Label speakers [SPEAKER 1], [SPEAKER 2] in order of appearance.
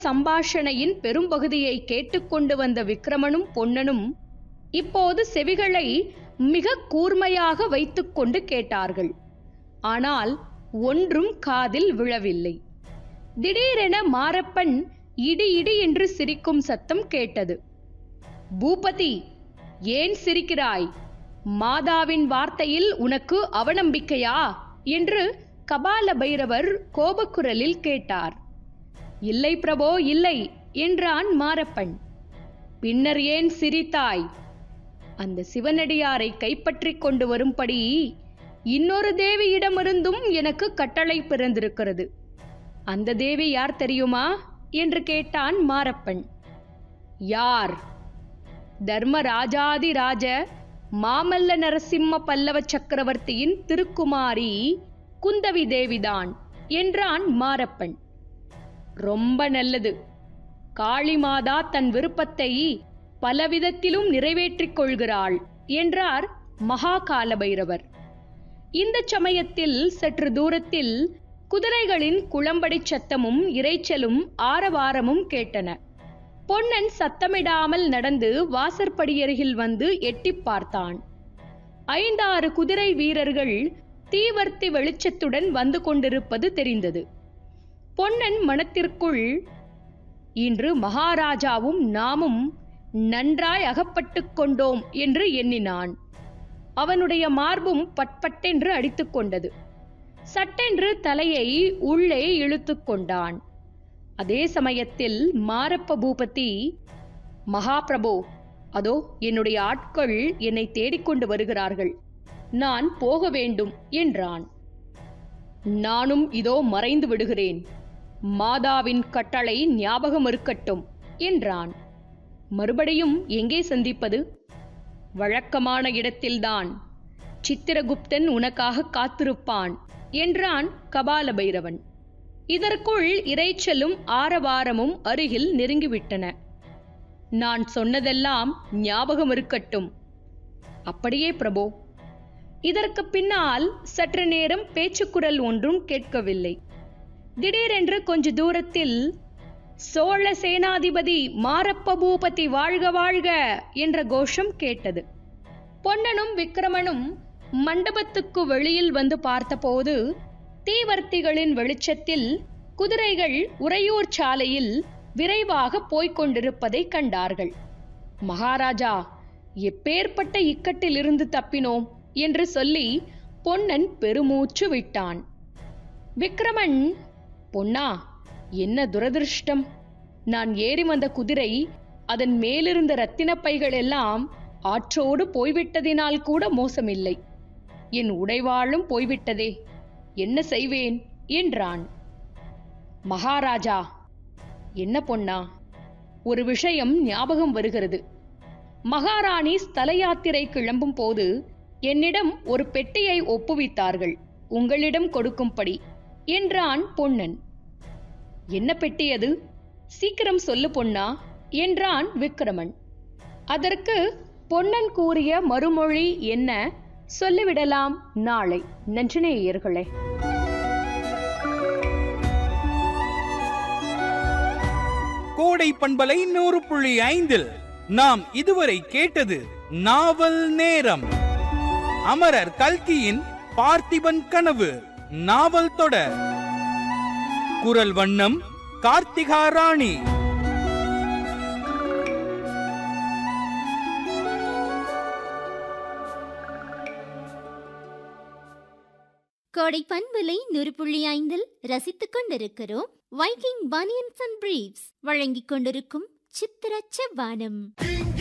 [SPEAKER 1] சம்பாஷணையின் பெரும்பகுதியை கேட்டுக்கொண்டு வந்த விக்ரமனும் பொன்னனும் இப்போது செவிகளை மிக கூர்மையாக வைத்துக்கொண்டு கேட்டார்கள் ஆனால் ஒன்றும் காதில் விழவில்லை திடீரென மாரப்பன் இடி இடி என்று சிரிக்கும் சத்தம் கேட்டது பூபதி ஏன் சிரிக்கிறாய் மாதாவின் வார்த்தையில் உனக்கு அவநம்பிக்கையா என்று கபால பைரவர் கோபக்குரலில் கேட்டார் இல்லை பிரபோ இல்லை என்றான் மாரப்பன் பின்னர் ஏன் சிரித்தாய் அந்த சிவனடியாரை கைப்பற்றிக் கொண்டு வரும்படி இன்னொரு தேவியிடமிருந்தும் எனக்கு கட்டளை பிறந்திருக்கிறது அந்த தேவி யார் தெரியுமா என்று கேட்டான் மாரப்பன் யார் தர்மராஜாதிராஜ மாமல்ல நரசிம்ம பல்லவ சக்கரவர்த்தியின் திருக்குமாரி குந்தவி தேவிதான் என்றான் மாரப்பன் ரொம்ப நல்லது காளிமாதா தன் விருப்பத்தை பலவிதத்திலும் நிறைவேற்றிக் கொள்கிறாள் என்றார் மகாகால பைரவர் இந்த சமயத்தில் சற்று தூரத்தில் குதிரைகளின் குளம்படி சத்தமும் இரைச்சலும் ஆரவாரமும் கேட்டன பொன்னன் சத்தமிடாமல் நடந்து வாசற்படியருகில் வந்து எட்டிப் பார்த்தான் ஐந்தாறு குதிரை வீரர்கள் தீவர்த்தி வெளிச்சத்துடன் வந்து கொண்டிருப்பது தெரிந்தது பொன்னன் மனத்திற்குள் இன்று மகாராஜாவும் நாமும் நன்றாய் அகப்பட்டுக் கொண்டோம் என்று எண்ணினான் அவனுடைய மார்பும் பட்பட்டென்று அடித்துக் கொண்டது சட்டென்று தலையை உள்ளே இழுத்துக் கொண்டான் அதே சமயத்தில் மாரப்ப பூபதி மகாபிரபோ அதோ என்னுடைய ஆட்கள் என்னை தேடிக்கொண்டு வருகிறார்கள் நான் போக வேண்டும் என்றான் நானும் இதோ மறைந்து விடுகிறேன் மாதாவின் கட்டளை ஞாபகம் இருக்கட்டும் என்றான் மறுபடியும் எங்கே சந்திப்பது வழக்கமான இடத்தில்தான் சித்திரகுப்தன் உனக்காக காத்திருப்பான் என்றான் கபால பைரவன் இதற்குள் இரைச்சலும் ஆரவாரமும் அருகில் நெருங்கிவிட்டன நான் சொன்னதெல்லாம் ஞாபகம் இருக்கட்டும் அப்படியே பிரபோ இதற்கு பின்னால் சற்று நேரம் பேச்சுக்குரல் ஒன்றும் கேட்கவில்லை திடீரென்று கொஞ்ச தூரத்தில் சோழ சேனாதிபதி மாரப்ப பூபதி வாழ்க வாழ்க என்ற கோஷம் கேட்டது பொன்னனும் விக்கிரமனும் மண்டபத்துக்கு வெளியில் வந்து பார்த்தபோது தீவர்த்திகளின் வெளிச்சத்தில் குதிரைகள் உறையூர் சாலையில் விரைவாக போய்க் கொண்டிருப்பதை கண்டார்கள் மகாராஜா எப்பேற்பட்ட இக்கட்டிலிருந்து தப்பினோம் என்று சொல்லி பொன்னன் பெருமூச்சு விட்டான் விக்ரமன் பொன்னா என்ன துரதிருஷ்டம் நான் ஏறி வந்த குதிரை அதன் மேலிருந்த ரத்தினப் பைகள் எல்லாம் ஆற்றோடு போய்விட்டதினால் கூட மோசமில்லை என் உடைவாளும் போய்விட்டதே என்ன செய்வேன் என்றான் மகாராஜா என்ன பொன்னா ஒரு விஷயம் ஞாபகம் வருகிறது மகாராணி ஸ்தல யாத்திரை கிளம்பும் போது என்னிடம் ஒரு பெட்டியை ஒப்புவித்தார்கள் உங்களிடம் கொடுக்கும்படி என்றான் பொன்னன் என்ன பெட்டி அது சீக்கிரம் சொல்லு பொன்னா என்றான் விக்ரமன் அதற்கு பொன்னன் கூறிய மறுமொழி என்ன சொல்லிவிடலாம் நாளை நன்றினேயர்களே
[SPEAKER 2] கோடை பண்பலை நூறு புள்ளி ஐந்தில் நாம் இதுவரை கேட்டது நாவல் நேரம் அமரர் கல்கியின் பார்த்திபன் கனவு நாவல் தொடர் குரல் வண்ணம் கார்த்திகா ராணி
[SPEAKER 3] கோடை பண்பலை நூறு புள்ளி ஐந்தில் ரசித்துக் கொண்டிருக்கிறோம் வைக்கிங் பனியன்ஸ் அண்ட் பிரீவ்ஸ் வழங்கிக் கொண்டிருக்கும் சித்திர செவ்வானம்